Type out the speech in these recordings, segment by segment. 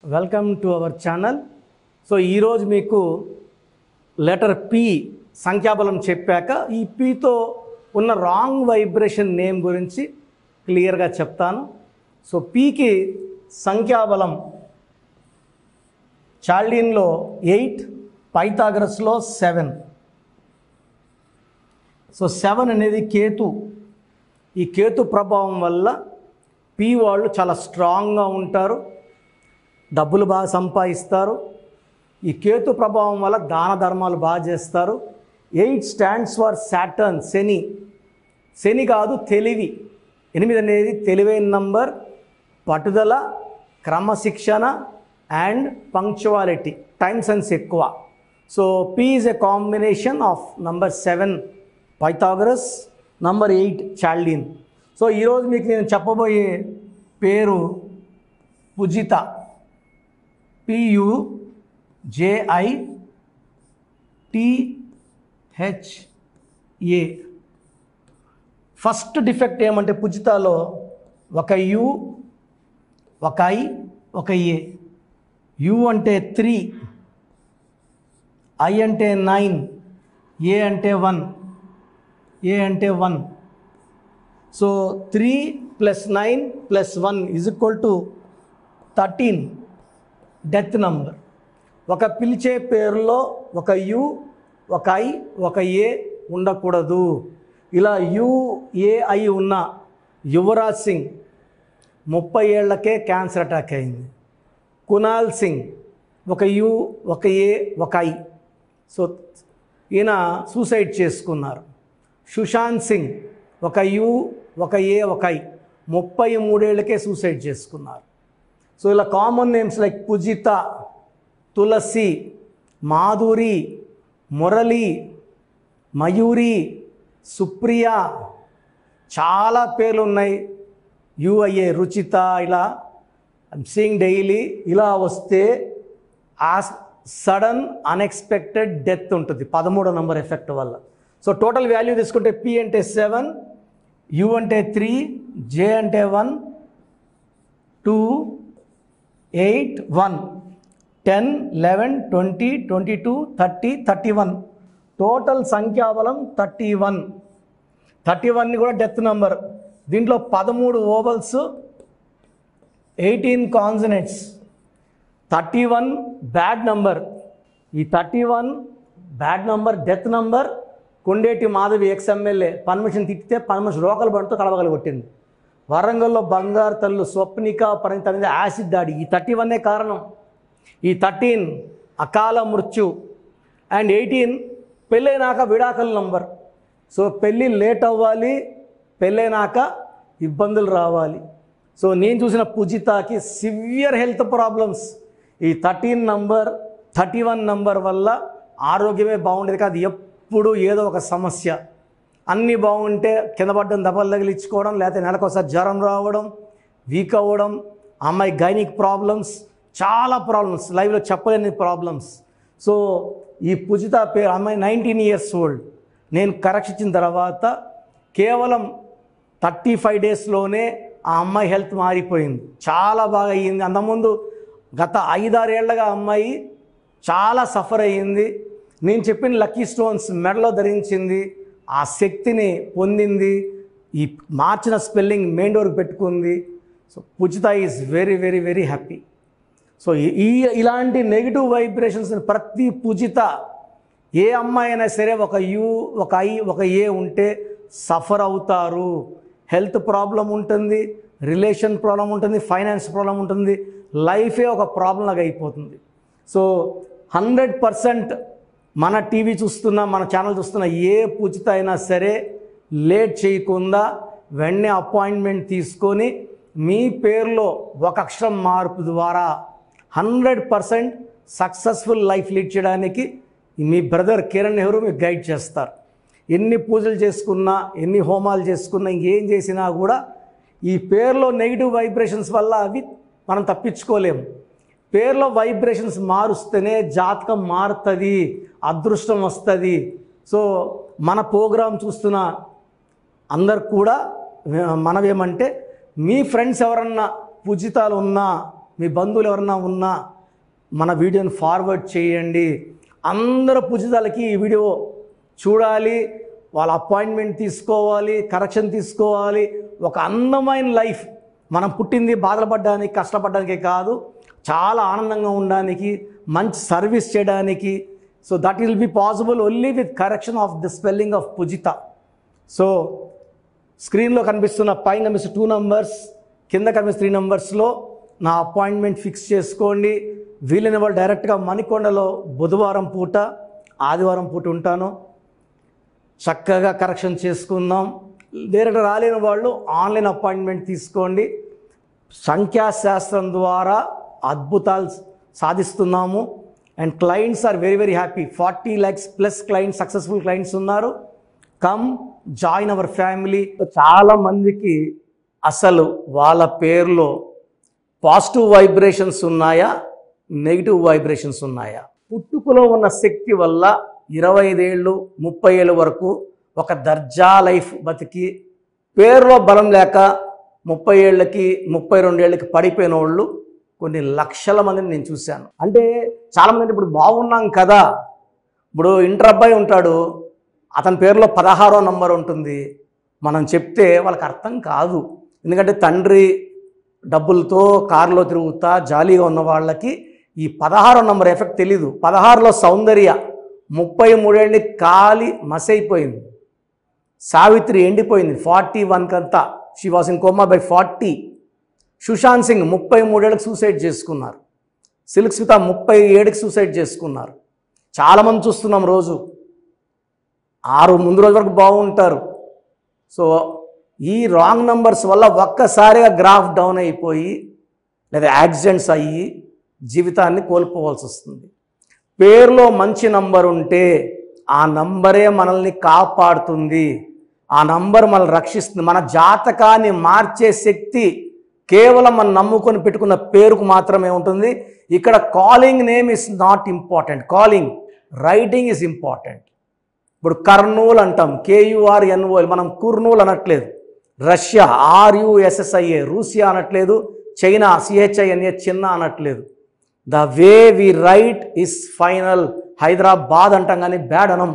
welcome to our channel so ఈరోజు మీకు letter P సంఖ్యాబలం చెప్పాక ఈ పితో ఉన్న రాంగ్ వైబ్రేషన్ నేమ్ గురించి క్లియర్గా చెప్తాను సో పికి సంఖ్యాబలం చాల్డీన్లో ఎయిట్ పైథాగరస్లో సెవెన్ సో సెవెన్ అనేది కేతు ఈ కేతు ప్రభావం వల్ల పి వాళ్ళు చాలా స్ట్రాంగ్గా ఉంటారు డబ్బులు బాగా సంపాదిస్తారు ఈ కేతు ప్రభావం వల్ల దాన ధర్మాలు బాగా చేస్తారు eight stands for Saturn Shani Shani కాదు తెలివి ఎనిమిది అనేది తెలివైన నంబర్ పట్టుదల క్రమశిక్షణ అండ్ పంక్చువాలిటీ టైం సెన్స్ ఎక్కువ so P is a combination of number seven Pythagoras number eight Chaldean so ఈరోజు మీకు నేను చెప్పబోయే పేరు Pujita P U J I T H A first defect ఏమంటే పుజితాలో ఒక యు ఒక ఐ ఒక ఏ యు అంటే త్రీ ఐ అంటే నైన్ ఏ అంటే వన్ ఏ అంటే one so three plus nine plus one is equal to thirteen death number ఒక పిలిచే పేరులో ఒక యు ఒక ఐ ఒక ఏ ఉండకూడదు ఇలా యు ఏ ఐ ఉన్న యువరాజ్ సింగ్ ముప్పై ఏళ్లకే క్యాన్సర్ అటాక్ అయింది కునాల్ సింగ్ ఒక యు ఒక ఏ ఒక ఐ సో ఈయన సూసైడ్ చేసుకున్నారు సుశాంత్ సింగ్ ఒక యు ఒక ఏ ఒక ఐ ముప్పై మూడేళ్లకే సూసైడ్ చేసుకున్నారు సో ఇలా common names like Pujita Tulasi Madhuri Murali Mayuri Supriya చాలా పేర్లు ఉన్నాయి యుఐఏ రుచిత ఇలా సీయింగ్ డైలీ ఇలా వస్తే ఆ సడన్ అన్ఎక్స్పెక్టెడ్ డెత్ ఉంటుంది పదమూడో నంబర్ ఎఫెక్ట్ వల్ల సో టోటల్ వాల్యూ తీసుకుంటే పి అంటే సెవెన్ యు అంటే త్రీ జే అంటే one two eight one ten eleven twenty twenty two thirty thirty one total సంఖ్యాబలం థర్టీ వన్ థర్టీ వన్ని కూడా డెత్ నంబర్ దీంట్లో పదమూడు vowels eighteen consonants thirty one bad number ఈ thirty one bad number death number Kondeti Madhavi ex MLA permission తిట్టితే permission రోకల బండితో కలవగల కొట్టింది వరంగల్లో బంగారు తల్లు స్వప్నిక పరిణిత అనేది యాసిడ్ దాడి ఈ థర్టీ వన్నే కారణం ఈ థర్టీన్ అకాల మృత్యు అండ్ ఎయిటీన్ పెళ్ళైనాక విడాకల నంబర్ సో పెళ్ళి లేట్ అవ్వాలి పెళ్ళైనాక ఇబ్బందులు రావాలి సో నేను చూసిన పూజితాకి సివియర్ హెల్త్ ప్రాబ్లమ్స్ ఈ thirteen number thirty one number వల్ల ఆరోగ్యమే బాగుండేది కాదు ఎప్పుడు ఏదో ఒక సమస్య అన్నీ బాగుంటే కింద పడ్డం దెబ్బలు తగిలించుకోవడం లేకపోతే నెలకోసారి జ్వరం రావడం వీక్ అవ్వడం అమ్మాయి గైనిక్ ప్రాబ్లమ్స్ చాలా ప్రాబ్లమ్స్ లైవ్లో చెప్పలేని ప్రాబ్లమ్స్ సో ఈ పూజిత పేరు అమ్మాయి నైన్టీన్ ఇయర్స్ ఓల్డ్ నేను కరెక్ట్ ఇచ్చిన తర్వాత కేవలం థర్టీ ఫైవ్ డేస్లోనే ఆ అమ్మాయి హెల్త్ మారిపోయింది చాలా బాగా అయ్యింది అంతకుముందు గత ఐదారేళ్లగా అమ్మాయి చాలా సఫర్ అయ్యింది నేను చెప్పిన లక్కీ స్టోన్స్ మెడలో ధరించింది ఆ శక్తిని పొందింది ఈ మార్చిన స్పెల్లింగ్ మెయిన్ డోర్కి పెట్టుకుంది so Pujita is very very very happy so ఈ ఇలాంటి నెగిటివ్ వైబ్రేషన్స్ ప్రతి పూజిత ఏ అమ్మాయి అయినా సరే ఒక యు ఒక ఐ ఒక ఏ ఉంటే సఫర్ అవుతారు హెల్త్ ప్రాబ్లం ఉంటుంది రిలేషన్ ప్రాబ్లం ఉంటుంది ఫైనాన్స్ ప్రాబ్లం ఉంటుంది లైఫే ఒక ప్రాబ్లం లాగా అయిపోతుంది సో హండ్రెడ్ పర్సెంట్ మన టీవీ చూస్తున్న మన ఛానల్ చూస్తున్న ఏ పూజిత అయినా సరే లేట్ చేయకుండా వెంటనే అపాయింట్మెంట్ తీసుకొని మీ పేరులో ఒక అక్షరం మార్పు ద్వారా hundred percent successful life lead చేయడానికి మీ బ్రదర్ కిరణ్ నెహ్రూ మీకు గైడ్ చేస్తారు ఎన్ని పూజలు చేసుకున్నా ఎన్ని హోమాలు చేసుకున్నా ఇంకేం చేసినా కూడా ఈ పేరులో నెగిటివ్ వైబ్రేషన్స్ వల్ల అవి మనం తప్పించుకోలేము పేర్లో వైబ్రేషన్స్ మారుస్తేనే జాతకం మారుతుంది అదృష్టం వస్తుంది సో మన ప్రోగ్రాం చూస్తున్న అందరు కూడా మనమేమంటే మీ ఫ్రెండ్స్ ఎవరన్నా పూజితాలు ఉన్నా మీ బంధువులు ఎవరన్నా ఉన్నా మన వీడియోని ఫార్వర్డ్ చేయండి అందరు పూజితాలకి ఈ వీడియో చూడాలి వాళ్ళ అపాయింట్మెంట్ తీసుకోవాలి కరెక్షన్ తీసుకోవాలి ఒక అందమైన లైఫ్ మనం పుట్టింది బాధలు పడ్డానికి కష్టపడడానికి కాదు చాలా ఆనందంగా ఉండడానికి మంచి సర్వీస్ చేయడానికి so that will be possible only with correction of the spelling of Pujita so స్క్రీన్లో కనిపిస్తున్న పైన కనిపిస్తున్న టూ నంబర్స్ కింద కనిపిస్తున్న త్రీ నంబర్స్లో నా అపాయింట్మెంట్ ఫిక్స్ చేసుకోండి వీలైన వాళ్ళు డైరెక్ట్గా మణికొండలో బుధవారం పూట ఆదివారం పూట ఉంటాను చక్కగా కరెక్షన్ చేసుకుందాం డైరెక్ట్ రాలేని వాళ్ళు ఆన్లైన్ అపాయింట్మెంట్ తీసుకోండి సంఖ్యాశాస్త్రం ద్వారా అద్భుతాలు సాధిస్తున్నాము and clients are very very happy forty lakhs plus clients successful clients ఉన్నారు కమ్ జాయిన్ అవర్ ఫ్యామిలీ చాలా మందికి అసలు వాళ్ళ పేరులో పాజిటివ్ వైబ్రేషన్స్ ఉన్నాయా నెగిటివ్ వైబ్రేషన్స్ ఉన్నాయా పుట్టుకలో ఉన్న శక్తి వల్ల ఇరవై ఐదేళ్ళు ముప్పై ఏళ్ళ వరకు ఒక దర్జా లైఫ్ బతికి పేరులో బలం లేక ముప్పై ఏళ్ళకి ముప్పై రెండేళ్ళకి పడిపోయిన వాళ్ళు కొన్ని లక్షల మందిని నేను చూశాను అంటే చాలామంది అంటే ఇప్పుడు బాగున్నాం కదా ఇప్పుడు ఇంటర్ అబ్బాయి ఉంటాడు అతని పేరులో పదహారో నంబర్ ఉంటుంది మనం చెప్తే వాళ్ళకి అర్థం కాదు ఎందుకంటే తండ్రి డబ్బులతో కారులో తిరుగుతా జాలీగా ఉన్న వాళ్ళకి ఈ పదహారో నంబర్ ఎఫెక్ట్ తెలీదు పదహారులో సౌందర్య ముప్పై మూడేళ్ళని కాలి మసైపోయింది సావిత్రి ఎండిపోయింది ఫార్టీ వన్కంతా she was in coma by forty Sushant Singh ముప్పై మూడేళ్ళకి సూసైడ్ చేసుకున్నారు సిల్క్ స్మిత ముప్పై ఏడుకి సూసైడ్ చేసుకున్నారు చాలామంది చూస్తున్నాం రోజు ఆరు ముందు రోజు వరకు బాగుంటారు సో ఈ రాంగ్ నంబర్స్ వల్ల ఒక్కసారిగా గ్రాఫ్ డౌన్ అయిపోయి లేదా యాక్సిడెంట్స్ అయ్యి జీవితాన్ని కోల్పోవాల్సి వస్తుంది పేరులో మంచి నంబర్ ఉంటే ఆ నంబరే మనల్ని కాపాడుతుంది ఆ నంబర్ మనల్ని రక్షిస్తుంది మన జాతకాన్ని మార్చే శక్తి కేవలం మనం నమ్ముకొని పెట్టుకున్న పేరుకు మాత్రమే ఉంటుంది ఇక్కడ calling name is not important calling writing is important ఇప్పుడు కర్నూలు అంటాం కేయుఆర్ ఎన్ఓఎల్ మనం కుర్నూలు అనట్లేదు రష్యా ఆర్యుఎస్ఎస్ఐఏ రూసియా అనట్లేదు చైనా సిహెచ్ఐఎన్ఏ చిన్న అనట్లేదు the way we write is final Hyderabad అంటాం కానీ బ్యాడ్ అనం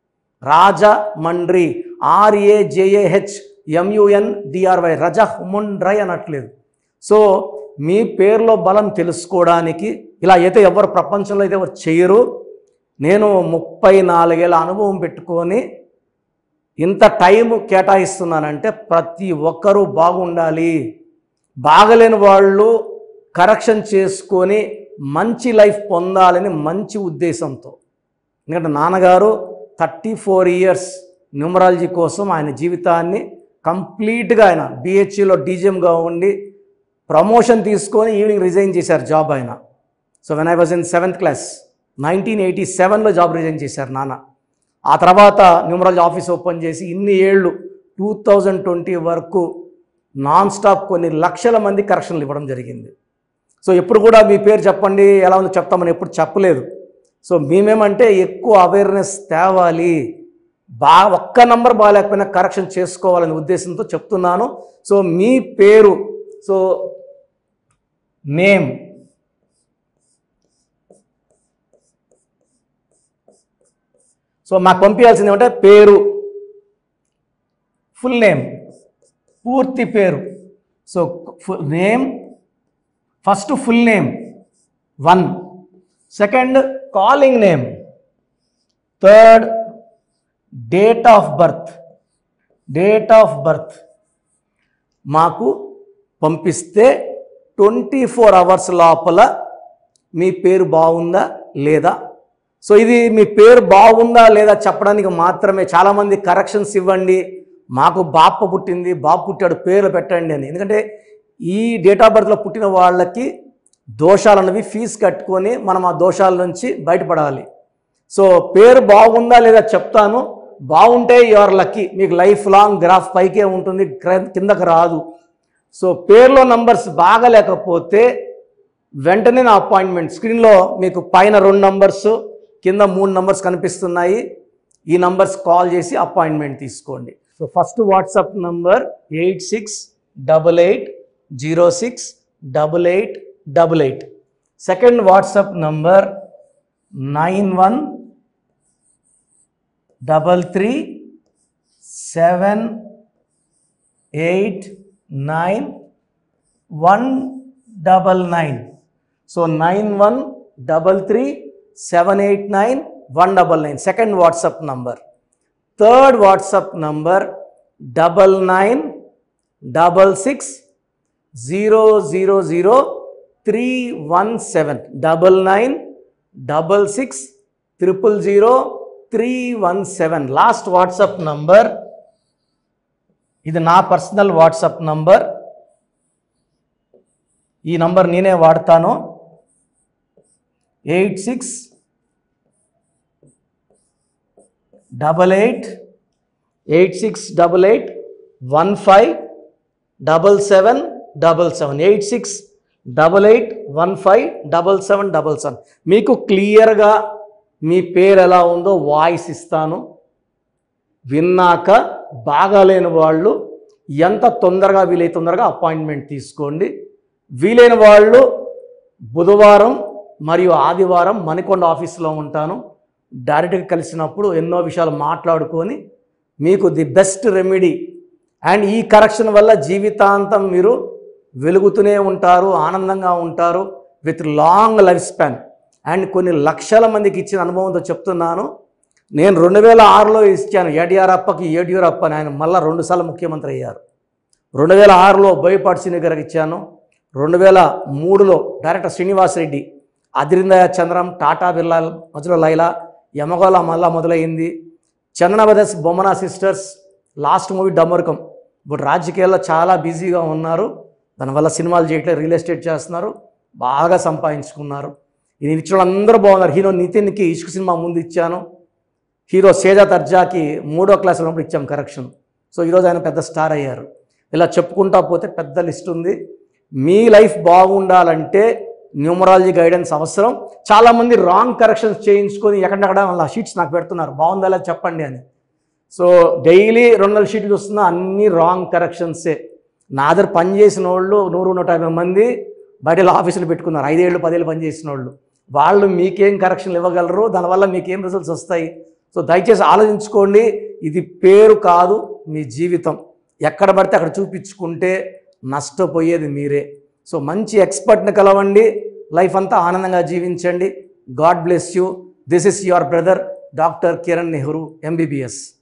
రాజమండ్రి ఆర్ఏజేఏహెచ్ ఎంయుఎన్ డిఆర్వై రజహ్ ముండ్రై అనట్లేదు సో మీ పేరులో బలం తెలుసుకోవడానికి ఇలా అయితే ఎవరు ప్రపంచంలో అయితే ఎవరు చేయరు నేను ముప్పై నాలుగేళ్ళ అనుభవం పెట్టుకొని ఇంత టైం కేటాయిస్తున్నానంటే ప్రతి ఒక్కరూ బాగుండాలి బాగలేని వాళ్ళు కరెక్షన్ చేసుకొని మంచి లైఫ్ పొందాలని మంచి ఉద్దేశంతో ఎందుకంటే నాన్నగారు థర్టీ ఫోర్ ఇయర్స్ న్యూమరాలజీ కోసం ఆయన జీవితాన్ని కంప్లీట్గా ఆయన బిహెచ్ఈలో డీజీఎంగా ఉండి ప్రమోషన్ తీసుకొని ఈవినింగ్ రిజైన్ చేశారు జాబ్ ఆయన so when I was in seventh class nineteen eighty సెవెన్లో జాబ్ రిజైన్ చేశారు నాన్న ఆ తర్వాత న్యూమరాలజీ ఆఫీస్ ఓపెన్ చేసి ఇన్ని ఏళ్ళు టూ థౌజండ్ ట్వంటీ వరకు నాన్ స్టాప్ కొన్ని లక్షల మంది కరెక్షన్లు ఇవ్వడం జరిగింది సో ఎప్పుడు కూడా మీ పేరు చెప్పండి ఎలా ఉందో చెప్తామని ఎప్పుడు చెప్పలేదు సో మేమేమంటే ఎక్కువ అవేర్నెస్ తేవాలి బా ఒక్క నంబర్ బాగాలేకపోయినా కరెక్షన్ చేసుకోవాలనే ఉద్దేశంతో చెప్తున్నాను సో మీ పేరు సో నేమ్ సో మాకు పంపించాల్సింది ఏమంటే పేరు ఫుల్ నేమ్ పూర్తి పేరు so name first full name one second calling name third date of birth date of birth మాకు పంపిస్తే ట్వంటీ ఫోర్ అవర్స్ లోపల మీ పేరు బాగుందా లేదా సో ఇది మీ పేరు బాగుందా లేదా చెప్పడానికి మాత్రమే చాలామంది కరెక్షన్స్ ఇవ్వండి మాకు బాప పుట్టింది బాబు పుట్టాడు పేర్లు పెట్టండి అని ఎందుకంటే ఈ డేట్ ఆఫ్ బర్త్లో పుట్టిన వాళ్ళకి దోషాలు అన్నవి ఫీజు కట్టుకొని మనం ఆ దోషాల నుంచి బయటపడాలి సో పేరు బాగుందా లేదా చెప్తాను బాగుంటే యువర్ లక్కీ మీకు లైఫ్ లాంగ్ గ్రాఫ్ పైకే ఉంటుంది క్ర- కిందకి రాదు సో పేర్లో నంబర్స్ బాగలేకపోతే వెంటనే నా అపాయింట్మెంట్ స్క్రీన్లో మీకు పైన రెండు నంబర్స్ కింద మూడు నంబర్స్ కనిపిస్తున్నాయి ఈ నంబర్స్ కాల్ చేసి అపాయింట్మెంట్ తీసుకోండి so first WhatsApp number eight six double eight zero six double eight double eight second WhatsApp number nine one double three seven eight nine one double nine so nine one double three seven eight nine one double nine second WhatsApp number third WhatsApp number double nine double six zero zero zero three one seven double nine double six triple zero three one seven last WhatsApp number ఇది నా personal WhatsApp number ఈ number నేనే వాడతాను eight six double eight eight six double eight one five double seven double seven eight six double eight one five double seven double seven మీకు క్లియర్గా మీ పేరు ఎలా ఉందో వాయిస్ ఇస్తాను విన్నాక బాగాలేని వాళ్ళు ఎంత తొందరగా వీలైతే తొందరగా అపాయింట్మెంట్ తీసుకోండి వీలైన వాళ్ళు బుధవారం మరియు ఆదివారం మణికొండ ఆఫీస్లో ఉంటాను డైరెక్ట్గా కలిసినప్పుడు ఎన్నో విషయాలు మాట్లాడుకొని మీకు ది బెస్ట్ రెమెడీ అండ్ ఈ కరెక్షన్ వల్ల జీవితాంతం మీరు వెలుగుతూనే ఉంటారు ఆనందంగా ఉంటారు with long life span and కొన్ని లక్షల మందికి ఇచ్చిన అనుభవంతో చెప్తున్నాను నేను రెండు వేల ఆరులో ఇచ్చాను యడియూరప్పకి యడియూరప్ప అని ఆయన మళ్ళీ రెండుసార్లు ముఖ్యమంత్రి అయ్యారు రెండు వేల ఆరులో బోయపాటి శ్రీని గారికి ఇచ్చాను రెండు వేల మూడులో డైరెక్టర్ శ్రీనివాస్ రెడ్డి అదిరిందయ చంద్రం టాటా బిర్లా మధ్యలో లైలా యమగోళ మళ్ళా మొదలైంది Chandana brothers Bommana sisters last movie డమ్మరకం ఇప్పుడు రాజకీయాల్లో చాలా బిజీగా ఉన్నారు దానివల్ల సినిమాలు చేయట్లేదు రియల్ ఎస్టేట్ చేస్తున్నారు బాగా సంపాదించుకున్నారు ఇది ఇచ్చిన వాళ్ళందరూ బాగున్నారు హీరో నితిన్కి ఇష్క్ సినిమా ముందు ఇచ్చాను హీరో సేజా తర్జాకి మూడో క్లాస్ ఉన్నప్పుడు ఇచ్చాం కరెక్షన్ సో ఈరోజు ఆయన పెద్ద స్టార్ అయ్యారు ఇలా చెప్పుకుంటా పోతే పెద్ద లిస్ట్ ఉంది మీ లైఫ్ బాగుండాలంటే న్యూమరాలజీ గైడెన్స్ అవసరం చాలామంది రాంగ్ కరెక్షన్స్ చేయించుకొని ఎక్కడెక్కడ వాళ్ళ షీట్స్ నాకు పెడుతున్నారు బాగుందా లేదా చెప్పండి అని సో డైలీ రెండు వందల షీట్లు చూస్తున్నా అన్ని రాంగ్ కరెక్షన్సే నా దగ్గర పని చేసిన వాళ్ళు నూరు నూట యాభై మంది బయట ఆఫీసులు పెట్టుకున్నారు ఐదేళ్ళు పదేళ్ళు పని చేసిన వాళ్ళు వాళ్ళు మీకేం కరెక్షన్లు ఇవ్వగలరు దానివల్ల మీకేం రిజల్ట్స్ వస్తాయి సో దయచేసి ఆలోచించుకోండి ఇది పేరు కాదు మీ జీవితం ఎక్కడ పడితే అక్కడ చూపించుకుంటే నష్టపోయేది మీరే సో మంచి ఎక్స్పర్ట్ని కలవండి లైఫ్ అంతా ఆనందంగా జీవించండి God bless you this is your brother doctor Kiran Nehru MBBS